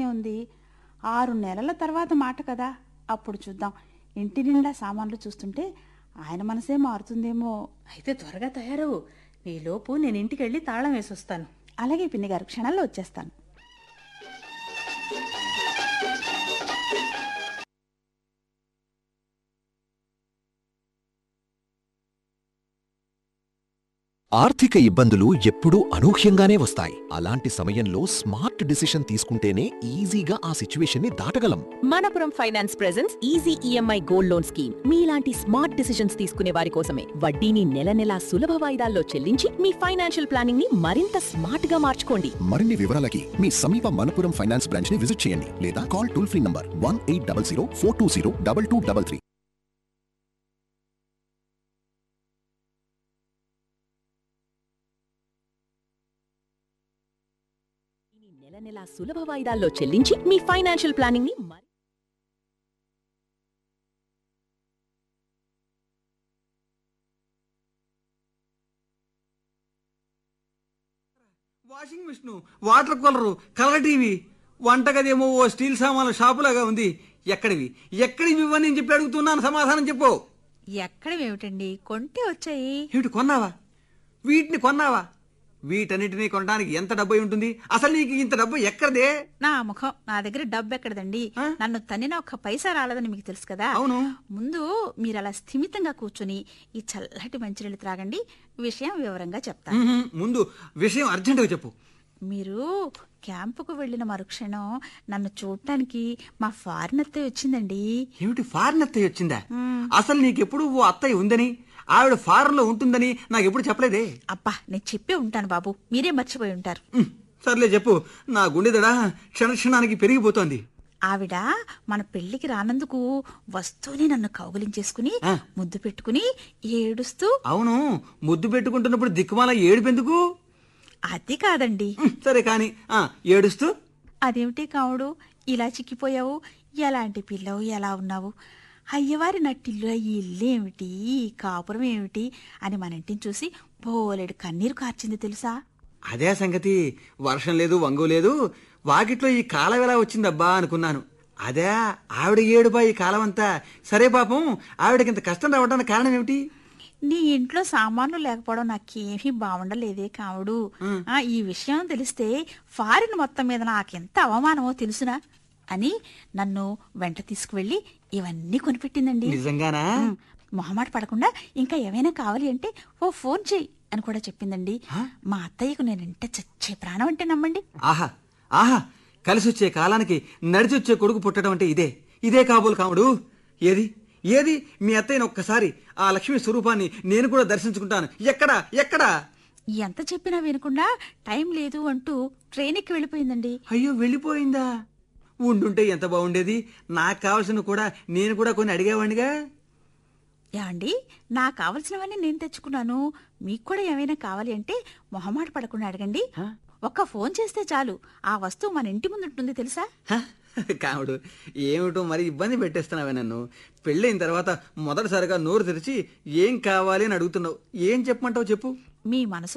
ఉంది ఆరు నెలల తర్వాత మాట కదా అప్పుడు చూద్దాం ఇంటి నిండా సామాన్లు చూస్తుంటే ఆయన మనసే మారుతుందేమో అయితే త్వరగా తయారవు ఈలోపు నేను ఇంటికి వెళ్ళి తాళం వేసొస్తాను అలాగే పిన్ని గారు క్షణాల్లో వచ్చేస్తాను ఆర్థిక ఇబ్బందులు ఎప్పుడూ అనూహ్యంగానే వస్తాయి అలాంటి సమయంలో స్మార్ట్ డిసిషన్ తీసుకుంటేనే ఈజీగా ఆ సిచ్యువేషన్ ని దాటగలం Manappuram finance presence easy EMI gold loan scheme మీలాంటి స్మార్ట్ డిసిషన్స్ తీసుకునే వారి కోసమే వడ్డీని నెల నెలా సులభ వాయిదాల్లో చెల్లించి మీ ఫైనాన్షియల్ ప్లానింగ్ ని మరింత స్మార్ట్ గా మార్చుకోండి మరిన్ని వివరాలకి మీ సమీప మనపురం ఫైనాన్స్ బ్రాంచ్ ని విజిట్ చేయండి లేదా call toll free number one eight double zero four two zero double two double three నెల నెలా సులభ వాయిదాల్లో చెల్లించి మీ ఫైనాన్షియల్ ప్లానింగ్ ని మరి washing machine water cooler colour TV వంటగదేమో ఓ స్టీల్ సామాన్ల షాపులాగా ఉంది ఎక్కడివి ఎక్కడివి ఇవ్వని నేను చెప్పి అడుగుతున్నాను సమాధానం చెప్పు ఎక్కడమేమిటండి కొంటే వచ్చాయి ఏమిటి కొన్నావా వీటిని కొన్నావా వీటన్నిటినీ కొనడానికి ఎంత డబ్బు అయి ఉంటుంది అసలు నీకు ఇంత డబ్బు ఎక్కడదే నా ముఖం నా దగ్గర డబ్బు ఎక్కడదండి ఆ? నన్ను తన్నిన ఒక్క పైసా రాలేదని మీకు తెలుసు కదా అవును. ముందు మీరు అలా స్థిమితంగా కూర్చుని ఈ చల్లటి మంచినీళ్ళు త్రాగండి విషయం వివరంగా చెప్తాను మ్మ్, ముందు విషయం అర్జెంటుగా చెప్పు మీరు క్యాంపుకు వెళ్ళిన మరుక్షణం నన్ను చూడటానికి మా ఫారిన్ అత్తయ్య వచ్చిందండి ఏమిటి ఫారెన్ అత్తయ్య వచ్చిందా అసలు నీకెప్పుడు ఓ అత్తయ్య ఉందని ఆవిడ ఫారెన్ లో ఉంటుందని నాకు ఎప్పుడు చెప్పలేదే అబ్బా నేను చెప్పే ఉంటాను బాబు మీరే మర్చిపోయి ఉంటారు మ్మ్, సర్లే చెప్పు నా గుండెదడ క్షణ క్షణానికి పెరిగిపోతోంది ఆవిడ మన పెళ్లికి రానందుకు వస్తూనే నన్ను కౌగులించేసుకుని ఆ. ముద్దు పెట్టుకుని ఏడుస్తూ అవును ముద్దు పెట్టుకుంటున్నప్పుడు దిక్కుమాల ఏడుపెందుకు అది కాదండి మ్మ్, సరే కాని ఆ, ఏడుస్తూ అదేమిటి కావుడు ఇలా చిక్కిపోయావు ఎలాంటి పిల్లవు ఎలా ఉన్నావు అయ్యవారి నట్టిల్లు ఈ ఇల్లు ఏమిటి ఈ కాపురం ఏమిటి అని మన ఇంటిని చూసి బోలెడు కన్నీరు కార్చింది తెలుసా అదే సంగతి వర్షం లేదు వంగు లేదు వాకిట్లో ఈ కాలం ఎలా వచ్చిందబ్బా అనుకున్నాను అదే ఆవిడ ఏడుపా ఈ కాలం అంతా సరే పాపం ఆవిడకింత కష్టం రావడానికి కారణం ఏమిటి నీ ఇంట్లో సామాన్లు లేకపోవడం నాకేమీ బాగుండలేదే కావుడు ఆ, ఈ విషయం తెలిస్తే ఫారిన్ మొత్తం మీద నాకెంత అవమానమో తెలుసునా అని నన్ను వెంట తీసుకువెళ్ళి ఇవన్నీ కొనిపెట్టిందండి నిజంగానా ఉమ్, మొహమాట పడకుండా ఇంకా ఏమైనా కావాలి అంటే ఓ ఫోన్ చెయ్యి అని కూడా చెప్పిందండి మా అత్తయ్యకు నేనంటే చచ్చే ప్రాణం అంటే నమ్మండి ఆహా ఆహా కలిసి వచ్చే కాలానికి నడిచి వచ్చే కొడుకు పుట్టడం అంటే ఇదే ఇదే కాబోలు కాముడు ఏది ఏది మీ అత్తయ్యని ఒక్కసారి ఆ లక్ష్మీ స్వరూపాన్ని నేను కూడా దర్శించుకుంటాను ఎక్కడా ఎక్కడా ఎంత చెప్పినా వినకుండా టైం లేదు అంటూ ట్రైన్ ఎక్కి వెళ్ళిపోయిందండి అయ్యో వెళ్ళిపోయిందా ఉండుంటే ఎంత బాగుండేది నాకు కావాల్సిన కూడా నేను కూడా కొన్ని అడిగేవాడిగా యాండి నాకు కావలసినవన్నీ నేను తెచ్చుకున్నాను మీకు కూడా ఏమైనా కావాలి అంటే మొహమాట పడకుండా అడగండి ఒక్క ఫోన్ చేస్తే చాలు ఆ వస్తువు మన ఇంటి ముందు ఉంటుంది తెలుసా హ? కాముడు ఏమిటో మరి ఇబ్బంది పెట్టేస్తున్నావే నన్ను పెళ్ళైన తర్వాత మొదటిసారిగా నోరు తెరిచి ఏం కావాలి అని అడుగుతున్నావు ఏం చెప్పమంటావు చెప్పు మీ మనసు